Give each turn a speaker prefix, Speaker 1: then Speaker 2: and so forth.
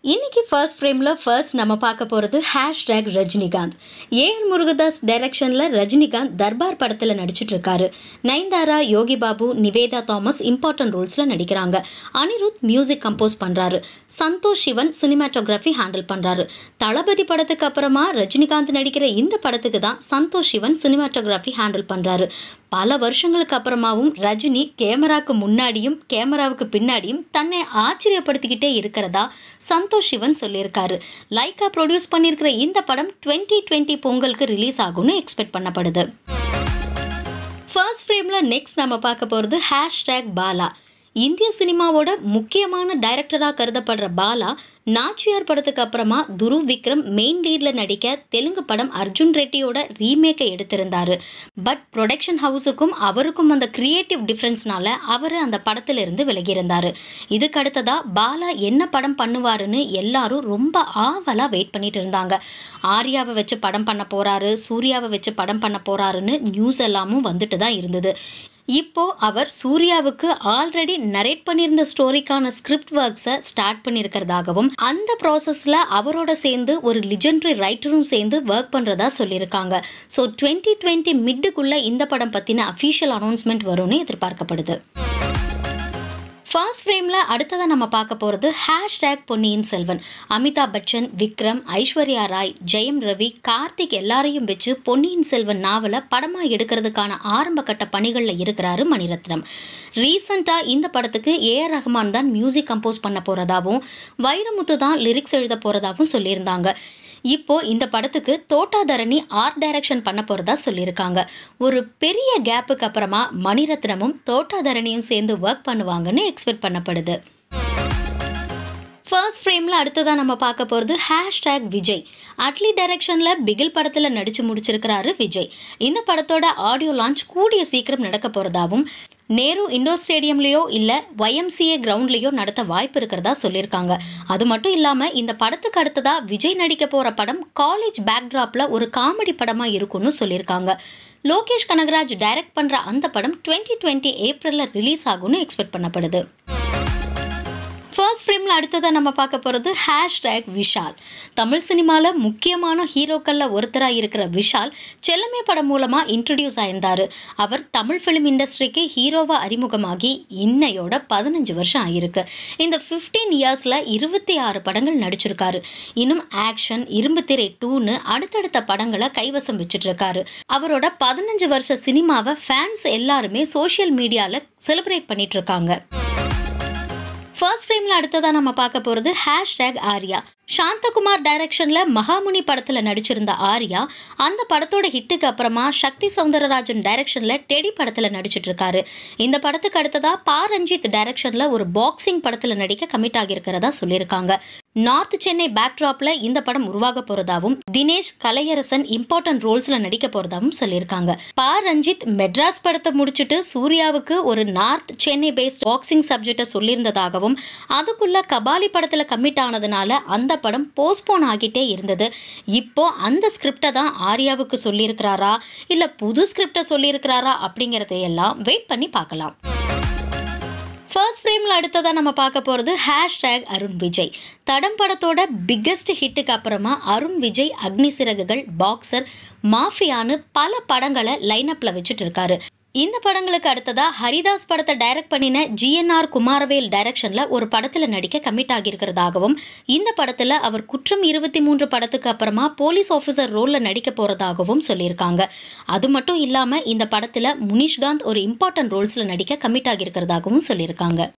Speaker 1: இன்னைக்கு ஃபர்ஸ்ட் ஃப்ரேமில் ஃபர்ஸ்ட் நம்ம பார்க்க போகிறது ஹேஷ்டேக் ரஜினிகாந்த் ஏஎல் முருகதாஸ் டைரக்ஷனில் ரஜினிகாந்த் தர்பார் படத்தில் நடிச்சிட்டு இருக்காரு நயன்தாரா யோகி பாபு நிவேதா தாமஸ் இம்பார்ட்டன்ட் ரோல்ஸில் நடிக்கிறாங்க அனிருத் மியூசிக் கம்போஸ் பண்ணுறாரு சந்தோஷ் சிவன் சினிமாட்டோகிராஃபி ஹேண்டில் பண்ணுறாரு தளபதி படத்துக்கு அப்புறமா ரஜினிகாந்த் நடிக்கிற இந்த படத்துக்கு தான் சந்தோஷ் சிவன் சினிமாட்டோகிராஃபி ஹேண்டில் பண்ணுறாரு பல வருஷங்களுக்கு அப்புறமாவும் ரஜினி கேமராக்கு முன்னாடியும் கேமராவுக்கு பின்னாடியும் தன்னை ஆச்சரியப்படுத்திக்கிட்டே இருக்கிறதா சந்தோஷ் சிவன் சொல்லியிருக்காரு லைக்கா ப்ரொடியூஸ் பண்ணியிருக்கிற இந்த படம் டுவெண்ட்டி டுவெண்ட்டி பொங்கலுக்கு ரிலீஸ் ஆகும்னு எக்ஸ்பெக்ட் பண்ணப்படுது ஃபர்ஸ்ட் ஃப்ரேமில் நெக்ஸ்ட் நம்ம பார்க்க போகிறது ஹேஷ்டேக் பாலா இந்திய சினிமாவோட முக்கியமான டைரக்டராக கருதப்படுற பாலா நாச்சியார் படத்துக்கு அப்புறமா துருவ் விக்ரம் மெயின் லீடில் நடிக்க தெலுங்கு படம் அர்ஜுன் ரெட்டியோட ரீமேக்கை எடுத்திருந்தாரு பட் ப்ரொடக்ஷன் ஹவுஸுக்கும் அவருக்கும் அந்த கிரியேட்டிவ் டிஃப்ரென்ஸ்னால அவர் அந்த படத்திலிருந்து விலகியிருந்தார் இதுக்கு அடுத்ததா பாலா என்ன படம் பண்ணுவாருன்னு எல்லாரும் ரொம்ப ஆவலாக வெயிட் பண்ணிட்டு இருந்தாங்க ஆர்யாவை வச்சு படம் பண்ண போறாரு சூர்யாவை வச்சு படம் பண்ண போறாருன்னு நியூஸ் எல்லாமும் வந்துட்டு தான் இருந்தது இப்போ அவர் சூர்யாவுக்கு ஆல்ரெடி நரேட் பண்ணியிருந்த ஸ்டோரிக்கான ஸ்கிரிப்ட் ஒர்க்ஸை ஸ்டார்ட் பண்ணியிருக்கிறதாகவும் அந்த ப்ராசஸில் அவரோட சேர்ந்து ஒரு லிஜெண்டரி ரைட்டரும் சேர்ந்து ஒர்க் பண்ணுறதா சொல்லியிருக்காங்க ஸோ டுவெண்ட்டி டுவெண்ட்டி மிட்டுக்குள்ளே இந்த படம் பற்றின அஃபீஷியல் அனௌன்ஸ்மெண்ட் வரும்னு எதிர்பார்க்கப்படுது ஃபர்ஸ்ட் ஃப்ரேமில் அடுத்ததாக நம்ம பார்க்க போகிறது ஹேஷ்டேக் பொன்னியின் செல்வன் அமிதாப் பச்சன் விக்ரம் ஐஸ்வர்யா ராய் ஜெயம் ரவி கார்த்திக் எல்லாரையும் வச்சு பொன்னியின் செல்வன் நாவலை படமாக எடுக்கிறதுக்கான ஆரம்ப கட்ட பணிகளில் இருக்கிறாரு மணிரத்னம் ரீசண்டாக இந்த படத்துக்கு ஏஆர் ரஹ்மான் தான் மியூசிக் கம்போஸ் பண்ண போகிறதாவும் வைரமுத்து தான் லிரிக்ஸ் எழுத போகிறதாவும் சொல்லியிருந்தாங்க இப்போ இந்த படத்துக்கு தோட்டாதரணி ஆர்ட் டைரக்ஷன் பண்ண போறதா சொல்லியிருக்காங்க ஒரு பெரிய கேப்புக்கு அப்புறமா மணிரத்னமும் தோட்டாதரணியும் சேர்ந்து ஒர்க் பண்ணுவாங்கன்னு எக்ஸ்பெக்ட் பண்ணப்படுது ஃபர்ஸ்ட் ஃப்ரேமில் அடுத்ததாக நம்ம பார்க்க போகிறது ஹேஷ்டேக் விஜய் அட்லி டைரக்ஷனில் பிகில் படத்தில் நடித்து முடிச்சிருக்கிறாரு விஜய் இந்த படத்தோட ஆடியோ லான்ச் கூடிய சீக்கிரம் நடக்க போகிறதாவும் நேரு இண்டோர் ஸ்டேடியம்லேயோ இல்லை ஒய்எம்சிஏ கிரவுண்ட்லேயோ நடத்த வாய்ப்பு இருக்கிறதா சொல்லியிருக்காங்க அது மட்டும் இல்லாமல் இந்த படத்துக்கு அடுத்ததாக விஜய் நடிக்க போகிற படம் காலேஜ் பேக்ட்ராப்பில் ஒரு காமெடி படமாக இருக்கும்னு சொல்லியிருக்காங்க லோகேஷ் கனகராஜ் டைரக்ட் பண்ணுற அந்த படம் டுவெண்ட்டி டுவெண்ட்டி ஏப்ரலில் ரிலீஸ் ஆகும்னு எக்ஸ்பெக்ட் பண்ணப்படுது ஃபர்ஸ்ட் ஃப்ரேமில் அடுத்ததாக நம்ம பார்க்க போகிறது ஹேஷ்டேக் விஷால் தமிழ் சினிமாவில் முக்கியமான ஹீரோக்களில் ஒருத்தராக இருக்கிற விஷால் செல்லமே படம் மூலமாக இன்ட்ரடியூஸ் ஆயிருந்தார் அவர் தமிழ் ஃபிலிம் இண்டஸ்ட்ரிக்கு ஹீரோவாக அறிமுகமாகி இன்னையோட பதினஞ்சு வருஷம் ஆகிருக்கு இந்த ஃபிஃப்டீன் இயர்ஸில் இருபத்தி ஆறு படங்கள் நடிச்சிருக்காரு இன்னும் ஆக்ஷன் இரும்பு திரை டூன்னு அடுத்தடுத்த படங்களை கைவசம் வச்சுட்டு இருக்காரு அவரோட பதினஞ்சு வருஷ சினிமாவை ஃபேன்ஸ் எல்லாருமே சோஷியல் மீடியாவில் செலிப்ரேட் பண்ணிட்டு இருக்காங்க ஃபர்ஸ்ட் ஃப்ரேமில் அடுத்ததாக நம்ம பார்க்க போகிறது ஹேஷ்டேக் ஆர்யா சாந்தகுமார் டைரக்ஷனில் மகாமுனி படத்தில் நடிச்சிருந்த ஆர்யா அந்த படத்தோட ஹிட்டுக்கு அப்புறமா சக்தி சவுந்தரராஜன் டைரக்ஷனில் டெடி படத்தில் நடிச்சிட்டு இருக்காரு இந்த படத்துக்கு அடுத்ததாக பா ரஞ்சித் டைரக்ஷனில் ஒரு பாக்ஸிங் படத்தில் நடிக்க கமிட் ஆகியிருக்கிறதா சொல்லியிருக்காங்க நார்த் சென்னை பேக்ட்ராப்ல இந்த படம் உருவாக போறதாவும் தினேஷ் கலையரசன் இம்பார்ட்டன்ட் ரோல்ஸ்ல நடிக்க போறதாவும் சொல்லியிருக்காங்க பா ரஞ்சித் மெட்ராஸ் படத்தை முடிச்சுட்டு சூர்யாவுக்கு ஒரு நார்த் சென்னை பேஸ்ட் பாக்ஸிங் சப்ஜெக்டை சொல்லியிருந்ததாகவும் அதுக்குள்ள கபாலி படத்துல கமிட் ஆனதுனால அந்த படம் போஸ்ட்போன் ஆகிட்டே இருந்தது இப்போ அந்த ஸ்கிரிப்டை தான் ஆர்யாவுக்கு சொல்லியிருக்கிறாரா இல்ல புது ஸ்கிரிப்டை சொல்லியிருக்கிறாரா அப்படிங்கறதையெல்லாம் வெயிட் பண்ணி பார்க்கலாம் ஃபர்ஸ்ட் ஃப்ரேமில் அடுத்ததாக நம்ம பார்க்க போகிறது ஹேஷ்டேக் அருண் விஜய் தடம் படத்தோட பிக்கஸ்ட் ஹிட்டுக்கு அப்புறமா அருண் விஜய் அக்னி சிறகுகள் பாக்ஸர் மாஃபியான்னு பல படங்களை லைனப்பில் வச்சுட்டு இருக்காரு இந்த படங்களுக்கு அடுத்ததா ஹரிதாஸ் படத்தை டைரக்ட் பண்ணின ஜிஎன்ஆர் குமாரவேல் டைரக்ஷன்ல ஒரு படத்துல நடிக்க கமிட் ஆகியிருக்கிறதாகவும் இந்த படத்துல அவர் குற்றம் இருபத்தி மூன்று படத்துக்கு அப்புறமா போலீஸ் ஆஃபீஸர் ரோல்ல நடிக்க போறதாகவும் சொல்லியிருக்காங்க அது மட்டும் இல்லாம இந்த படத்துல முனிஷ்காந்த் ஒரு இம்பார்ட்டன்ட் ரோல்ஸ்ல நடிக்க கமிட் ஆகியிருக்கிறதாகவும் சொல்லியிருக்காங்க